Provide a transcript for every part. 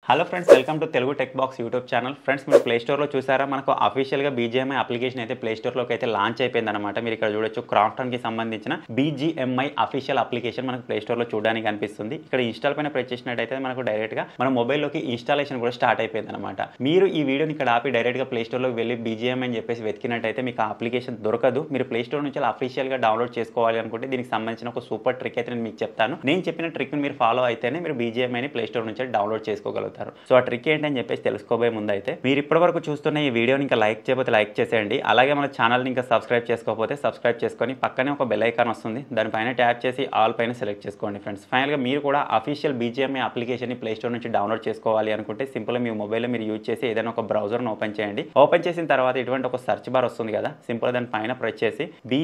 hello friends welcome to Telugu tech box YouTube channel friends మీరు play స్టోర్లో చూసారా మనకు అఫీషియల్గా బీజీఎంఐ అప్లికేషన్ అయితే ప్లే స్టోర్లోకి అయితే లాంచ్ అయిపోయింది అనమాట మీరు ఇక్కడ చూడొచ్చు క్రాఫ్టన్కి సంబంధించిన బీజీఎంఐ అఫీషియల్ అప్లికేషన్ మనకు ప్లే స్టోర్లో చూడడానికి కనిపిస్తుంది ఇక్కడ ఇన్స్టాల్ పైన ప్రెస్ చేసినట్టయితే మనకు డైరెక్ట్గా మన మొబైల్లోకి ఇన్స్టాలేషన్ కూడా స్టార్ట్ అయిపోయింది అనమాట మీరు ఈ వీడియోని ఇక్కడ ఆపి డైరెక్ట్గా ప్లే స్టోర్లోకి వెళ్ళి బీజీఎంఐ అని చెప్పేసి వెతికినట్టయితే మీకు ఆ అప్లికేషన్ దొరకదు మీరు ప్లే స్టోర్ నుంచి అఫీషియల్గా డౌన్లోడ్ చేసుకోవాలి అనుకుంటే దీనికి సంబంధించిన ఒక సూపర్ ట్రిక్ అయితే నేను మీకు చెప్తాను నేను చెప్పిన ట్రిక్ని మీరు ఫాలో అయితేనే మీరు బీజీఎంఐని ప్లే స్టోర్ నుంచి డౌన్లోడ్ చేసుకోగలుగుతారు సో ఆ ట్రిక్ ఏంటని చెప్పేసి తెలుసుకోబోయే ముందు అయితే మీరు ఇప్పటి వరకు చూస్తున్న ఈ వీడియోని ఇంకా లైక్ చేయకపోతే లైక్ చేసేయండి అలాగే మన ఛానల్ని ఇంకా సబ్స్క్రైబ్ చేసుకోకపోతే సబ్స్క్రైబ్ చేసుకొని పక్కనే ఒక బెల్ ఐకాన్ వస్తుంది దానిపైన ట్యాప్ చేసి ఆల్ పైన సెలెక్ట్ చేసుకోండి ఫ్రెండ్స్ ఫైనల్గా మీరు కూడా అఫీషియల్ బీజీఎంఐ అప్లికేషన్ని ప్లే స్టోర్ నుంచి డౌన్లోడ్ చేసుకోవాలి అనుకుంటే సింపుల్గా మీ మొబైల్లో మీరు యూజ్ చేసి ఏదైనా ఒక బ్రౌజర్ను ఓపెన్ చేయండి ఓపెన్ చేసిన తర్వాత ఇటువంటి ఒక సెర్చ్ బార్ వస్తుంది కదా సింపుల్ దాని పైన ప్రెస్ చేసి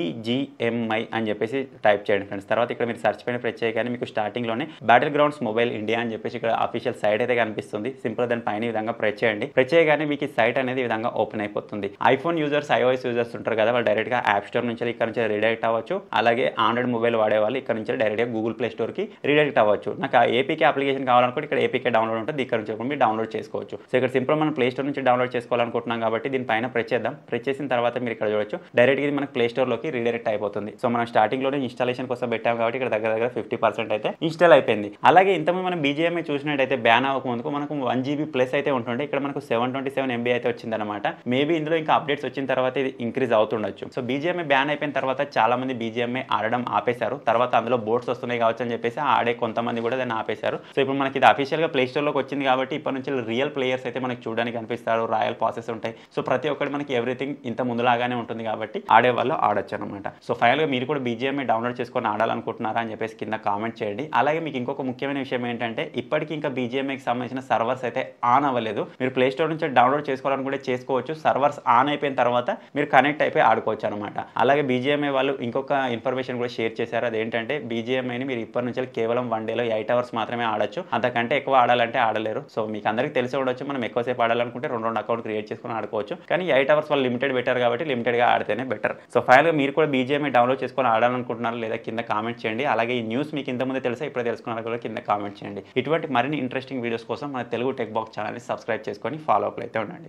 బీజీఎంఐ అని చెప్పేసి టైప్ చేయండి ఫ్రెండ్స్ తర్వాత ఇక్కడ మీరు సెర్చ్ పైన ప్రెస్ చేయగానే మీకు స్టార్టింగ్లోనే బ్యాటిల్ గ్రౌండ్స్ మొబైల్ ఇండియా అని చెప్పేసి ఇక్కడ అఫీషియల్ సైట్ అయితే కనిపిస్తుంది సింపుల్ దాని పైన ఈ విధంగా ప్రెస్ చేయండి ప్రెస్ చేయగానే మీకు ఈ సైట్ అనేది ఈ విధంగా ఓపెన్ అయిపోతుంది ఐఫోన్ యూజర్స్ ఐఓఎస్ యూజర్స్ ఉంటారు కదా వాళ్ళు డైరెక్ట్గా యాప్ స్టోర్ నుంచి ఇక్కడ నుంచి రీడైరెక్ట్ అవ్వచ్చు అలాగే ఆండ్రాయిడ్ మొబైల్ వాడే వాళ్ళు ఇక్కడ నుంచి డైరెక్ట్గా గూగుల్ ప్లే స్టోర్కి రీడైరెక్ట్ అవ్వచ్చు నాకు ఆ ఏపీకే అప్లికేషన్ కావాలనుకుంటే ఇక్కడ ఏపీకే డౌన్లోడ్ ఉంటుంది ఇక్కడ నుంచి కూడా మీరు డౌన్లోడ్ చేసుకోవచ్చు సో ఇక్కడ సింపుల్ మనం ప్లే స్టోర్ నుంచి డౌన్లోడ్ చేసుకోవాలనుకుంటున్నాం కాబట్టి దీనిపైన ప్రెస్ చేద్దాం ప్రెస్ చేసిన తర్వాత మీరు ఇక్కడ చూడొచ్చు డైరెక్ట్గా ఇది మనకి ప్లే స్టోర్లోకి రీడైరెక్ట్ అయిపోతుంది సో మనం స్టార్టింగ్లోనే ఇన్స్టాలేషన్ కోసం పెట్టాం కాబట్టి ఇక్కడ దగ్గర దగ్గర ఫిఫ్టీ పర్సెంట్ అయితే ఇన్స్టాల్ అయిపోయింది అలాగే ఇంతకుముందు మనం బీజీఎంఐ చూసినట్టయితే బ్యాన్ అవ్వకముందుకు మనకు వన్ జీబీ ప్లస్ అయితే ఉంటుండే ఇక్కడ మనకు సెవెన్ ట్వంటీ సెవెన్ ఎంబీ అయితే వచ్చిందనమాట మేబీ ఇందులో ఇంకా అప్డేట్స్ వచ్చిన తర్వాత ఇది ఇంక్రీజ్ అవుతుండొచ్చు సో బీజీఎంఐ బ్యాన్ అయిపోయిన తర్వాత చాలా మంది బీజీఎంఐ ఆడడం ఆపేశారు తర్వాత అందులో బోర్డ్స్ వస్తున్నాయి కావచ్చు అని చెప్పేసి ఆడే కొంతమంది కూడా దాన్ని ఆపేశారు సో ఇప్పుడు మనకి ఇది అఫీషియల్గా ప్లే స్టోర్లోకి వచ్చింది కాబట్టి ఇప్పటి నుంచి రియల్ ప్లేయర్స్ అయితే మనకి చూడడానికి కనిపిస్తారు రాయల్ పాసెస్ ఉంటాయి సో ప్రతి ఒక్కటి మనకి ఎవ్రీథింగ్ ఇంత ముందులాగానే ఉంటుంది కాబట్టి ఆడే వాళ్ళు ఆడొచ్చు అనమాట సో ఫైనల్గా మీరు కూడా బీజీఎంఐ డౌన్లోడ్ చేసుకొని ఆడాలనుకుంటున్నారా అని చెప్పేసి కింద కామెంట్ చేయండి అలాగే మీకు ఇంకొక ముఖ్యమైన విషయం ఏంటంటే ఇప్పటికీ ఇంకా బీజీఎంఐకి సంబంధించిన సర్వర్స్ అయితే ఆన్ అవ్వలేదు మీరు ప్లే స్టోర్ నుంచి డౌన్లోడ్ చేసుకోవాలనుకుంటే చేసుకోవచ్చు సర్వర్స్ ఆన్ అయిపోయిన తర్వాత మీరు కనెక్ట్ అయిపోయి ఆడుకోవచ్చు అనమాట అలాగే బీజీఎంఐ వాళ్ళు ఇంకొక ఇన్ఫర్మేషన్ కూడా షేర్ చేశారు అదేంటంటే బీజీఎంఐని మీరు ఇప్పటి నుంచి కేవలం వన్ డేలో ఎయిట్ అవర్స్ మాత్రమే ఆడొచ్చు అంతకంటే ఎక్కువ ఆడాలంటే ఆడలేరు సో మీకు అందరికీ తెలిసి ఉండొచ్చు మనం ఎక్కువసేపు ఆడాలనుకుంటే రెండు రెండు అకౌంట్ క్రియేట్ చేసుకుని ఆడుకోవచ్చు కానీ ఎయిట్ అవర్స్ వాళ్ళు లిమిటెడ్ బెటర్ కాబట్టి లిమిటెడ్గా ఆడితేనే బెటర్ సో ఫైనల్గా మీరు కూడా బీజీఎంఐ డౌన్లోడ్ చేసుకొని ఆడాలనుకుంటున్నారు లేదా కింద కామెంట్ చేయండి అలాగే ఈ న్యూస్ మీకు ఇంతకుముందే తెలుసా ఇప్పుడే తెలుసుకున్నారు కూడా కింద కామెంట్ చేయండి ఇటువంటి మరిన్ని ఇంట్రెస్టింగ్ వీడియోస్ కోసం మన తెలుగు టెక్ బాక్స్ ఛానల్ని సబ్స్క్రైబ్ చేసుకొని ఫాలో అప్ అయితే ఉండండి